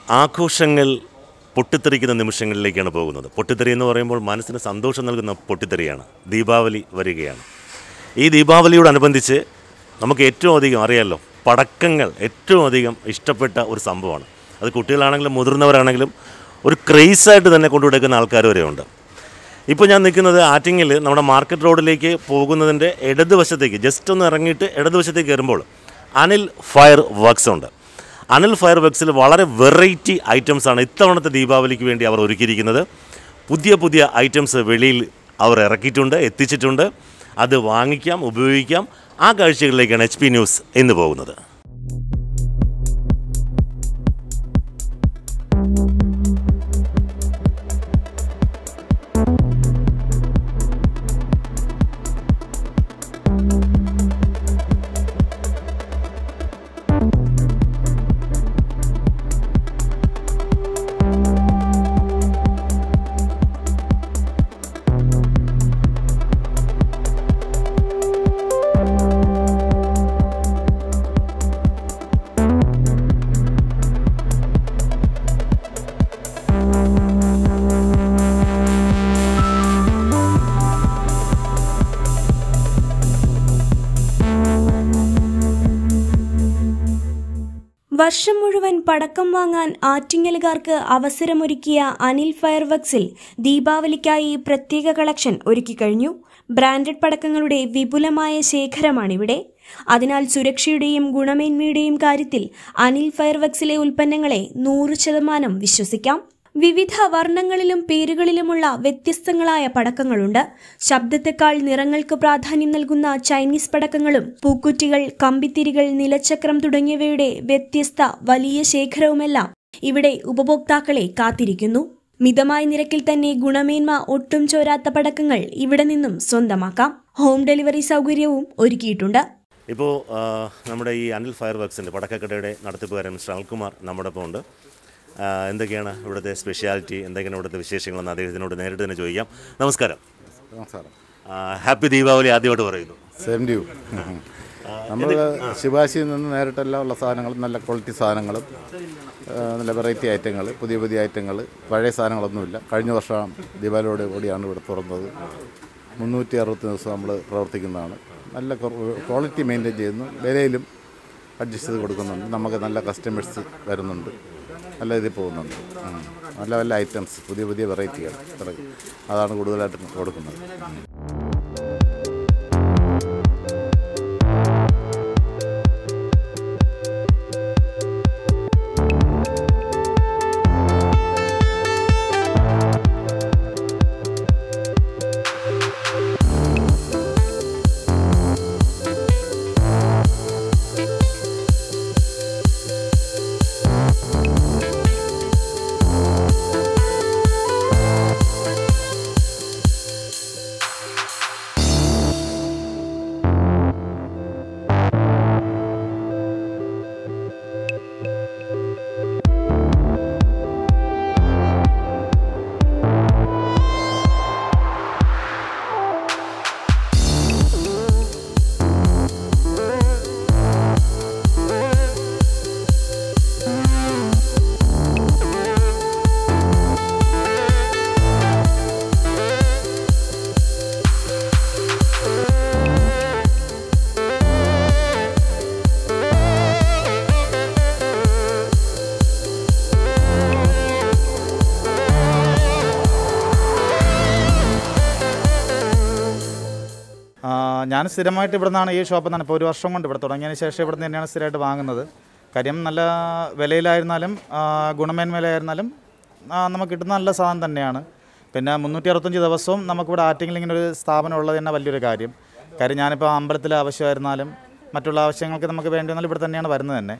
ആഘോഷങ്ങൾ പൊട്ടിത്തെറിക്കുന്ന നിമിഷങ്ങളിലേക്കാണ് പോകുന്നത് പൊട്ടിത്തെറി എന്ന് പറയുമ്പോൾ മനസ്സിന് സന്തോഷം നൽകുന്ന പൊട്ടിത്തെറിയാണ് ദീപാവലി വരികയാണ് ഈ ദീപാവലിയോടനുബന്ധിച്ച് നമുക്ക് ഏറ്റവും അധികം അറിയാമല്ലോ പടക്കങ്ങൾ ഏറ്റവും അധികം ഇഷ്ടപ്പെട്ട ഒരു സംഭവമാണ് അത് കുട്ടികളാണെങ്കിലും മുതിർന്നവരാണെങ്കിലും ഒരു ക്രേസായിട്ട് തന്നെ കൊണ്ടുകൊടുക്കുന്ന ആൾക്കാർ വരെ ഉണ്ട് ഇപ്പോൾ ഞാൻ നിൽക്കുന്നത് ആറ്റിങ്ങിൽ നമ്മുടെ മാർക്കറ്റ് റോഡിലേക്ക് പോകുന്നതിൻ്റെ ഇടതുവശത്തേക്ക് ജസ്റ്റ് ഒന്ന് ഇറങ്ങിയിട്ട് ഇടതുവശത്തേക്ക് കയറുമ്പോൾ അനിൽ ഫയർ വർക്ക്സ് ഉണ്ട് അനിൽ ഫയർ വർക്ക്സിൽ വളരെ വെറൈറ്റി ഐറ്റംസ് ആണ് ഇത്തവണത്തെ ദീപാവലിക്ക് വേണ്ടി അവർ ഒരുക്കിയിരിക്കുന്നത് പുതിയ പുതിയ ഐറ്റംസ് വെളിയിൽ അവർ ഇറക്കിയിട്ടുണ്ട് എത്തിച്ചിട്ടുണ്ട് അത് വാങ്ങിക്കാം ഉപയോഗിക്കാം ആ കാഴ്ചകളിലേക്കാണ് എച്ച് പി ന്യൂസ് ഇന്ന് പോകുന്നത് വർഷം മുഴുവൻ പടക്കം വാങ്ങാൻ ആറ്റിങ്ങലുകാർക്ക് അവസരമൊരുക്കിയ അനിൽ ഫയർവർക്സിൽ ദീപാവലിക്കായി പ്രത്യേക കളക്ഷൻ ഒരുക്കിക്കഴിഞ്ഞു ബ്രാൻഡഡ് പടക്കങ്ങളുടെ വിപുലമായ ശേഖരമാണിവിടെ അതിനാൽ സുരക്ഷയുടെയും ഗുണമേന്മയുടെയും കാര്യത്തിൽ അനിൽ ഫയർവർക്സിലെ ഉൽപ്പന്നങ്ങളെ നൂറ് ശതമാനം വിശ്വസിക്കാം വിവിധ വർണ്ണങ്ങളിലും പേരുകളിലുമുള്ള വ്യത്യസ്തങ്ങളായ പടക്കങ്ങളുണ്ട് ശബ്ദത്തെക്കാൾ നിറങ്ങൾക്ക് പ്രാധാന്യം നൽകുന്ന ചൈനീസ് പടക്കങ്ങളും പൂക്കുറ്റികൾ കമ്പിത്തിരികൾ നിലച്ചക്രം തുടങ്ങിയവയുടെ വ്യത്യസ്ത വലിയ ശേഖരവുമെല്ലാം ഇവിടെ ഉപഭോക്താക്കളെ കാത്തിരിക്കുന്നു മിതമായ നിരക്കിൽ തന്നെ ഗുണമേന്മ ഒട്ടും ചോരാത്ത പടക്കങ്ങൾ ഇവിടെ നിന്നും സ്വന്തമാക്കാം ഹോം ഡെലിവറി സൗകര്യവും ഒരുക്കിയിട്ടുണ്ട് ഇപ്പോൾ ആ, നമ്മുടെ ഈ അനിൽ ഫയർ വർക്സിൻ്റെ പടക്കക്കടയുടെ നടത്തിപ്പുകാരൻ മിസ്റ്റർ അനിൽകുമാർ നമ്മുടെ ഒപ്പം ഉണ്ട് ആ, എന്തൊക്കെയാണ് ഇവിടുത്തെ സ്പെഷ്യാലിറ്റി എന്തൊക്കെയാണ് ഇവിടുത്തെ വിശേഷങ്ങളെന്ന് അദ്ദേഹത്തിനോട് നേരിട്ട് തന്നെ ചോദിക്കാം നമസ്കാരം നമസ്കാരം ആ, ഹാപ്പി ദീപാവലി ആദ്യമായിട്ട് പറയുന്നു സെയിം ഡ്യൂ നമ്മൾ ശിവാശിയിൽ നിന്ന് നേരിട്ടെല്ലാം ഉള്ള സാധനങ്ങൾ നല്ല ക്വാളിറ്റി സാധനങ്ങളും ആ, നല്ല വെറൈറ്റി ഐറ്റങ്ങൾ പുതിയ പുതിയ ഐറ്റങ്ങൾ പഴയ സാധനങ്ങളൊന്നുമില്ല കഴിഞ്ഞ വർഷം ദീപാവലിയോട് കൂടിയാണ് ഇവിടെ തുറന്നത് മുന്നൂറ്റി അറുപത്തി ദിവസം നമ്മൾ പ്രവർത്തിക്കുന്നതാണ് നല്ല ക്വാളിറ്റി മെയിൻറ്റെയിൻ ചെയ്യുന്നു വിലയിലും അഡ്ജസ്റ്റ് ചെയ്ത് കൊടുക്കുന്നുണ്ട് നമുക്ക് നല്ല കസ്റ്റമേഴ്സ് വരുന്നുണ്ട് നല്ല ഇതിൽ പോകുന്നുണ്ട് ഉം. നല്ല നല്ല ഐറ്റംസ് പുതിയ പുതിയ വെറൈറ്റികൾ ഇറങ്ങി അതാണ് കൂടുതലായിട്ട് കൊടുക്കുന്നത് ഉം. ആ, ഞാൻ സ്ഥിരമായിട്ട് ഇവിടെ നിന്നാണ് ഈ ഷോപ്പിൽ നിന്നാണ് ഇപ്പോൾ ഒരു വർഷം കൊണ്ട് ഇവിടെ തുടങ്ങിയതിന് ശേഷം ഇവിടെ നിന്ന് തന്നെയാണ് സ്ഥിരമായിട്ട് വാങ്ങുന്നത് കാര്യം നല്ല വിലയിലായിരുന്നാലും ആ, ഗുണമേന്മയിലായിരുന്നാലും ആ, നമുക്ക് കിട്ടുന്ന നല്ല സാധനം തന്നെയാണ് പിന്നെ മുന്നൂറ്റി അറുപത്തഞ്ച് ദിവസവും നമുക്കിവിടെ ആറ്റിങ്ങിൽ ഇങ്ങനെ ഒരു സ്ഥാപനം ഉള്ളത് തന്നെ വലിയൊരു കാര്യം കാര്യം ഞാനിപ്പോൾ അമ്പലത്തിലെ ആവശ്യമായിരുന്നാലും മറ്റുള്ള ആവശ്യങ്ങൾക്ക് നമുക്ക് വേണ്ടി വന്നാലും ഇവിടെ തന്നെയാണ് വരുന്നത് തന്നെ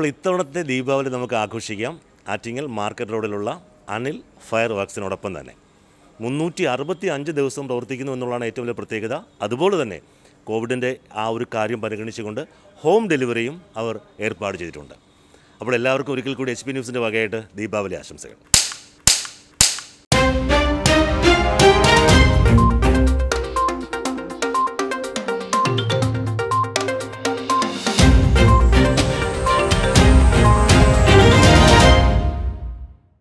ഇത്തവണത്തെ ദീപാവലി നമുക്ക് ആഘോഷിക്കാം ആറ്റിങ്ങൽ മാർക്കറ്റ് റോഡിലുള്ള അനിൽ ഫയർ വർക്സിനോടൊപ്പം തന്നെ മുന്നൂറ്റി അറുപത്തി അഞ്ച് ദിവസം പ്രവർത്തിക്കുന്നു എന്നുള്ളതാണ് ഏറ്റവും വലിയ പ്രത്യേകത അതുപോലെ തന്നെ കോവിഡിൻ്റെ ആ ഒരു കാര്യം പരിഗണിച്ചുകൊണ്ട് ഹോം ഡെലിവറിയും അവർ ഏർപ്പാട് ചെയ്തിട്ടുണ്ട് അപ്പോൾ എല്ലാവർക്കും ഒരിക്കൽ കൂടി എച്ച് പി ന്യൂസിൻ്റെ വകയായിട്ട് ദീപാവലി ആശംസകൾ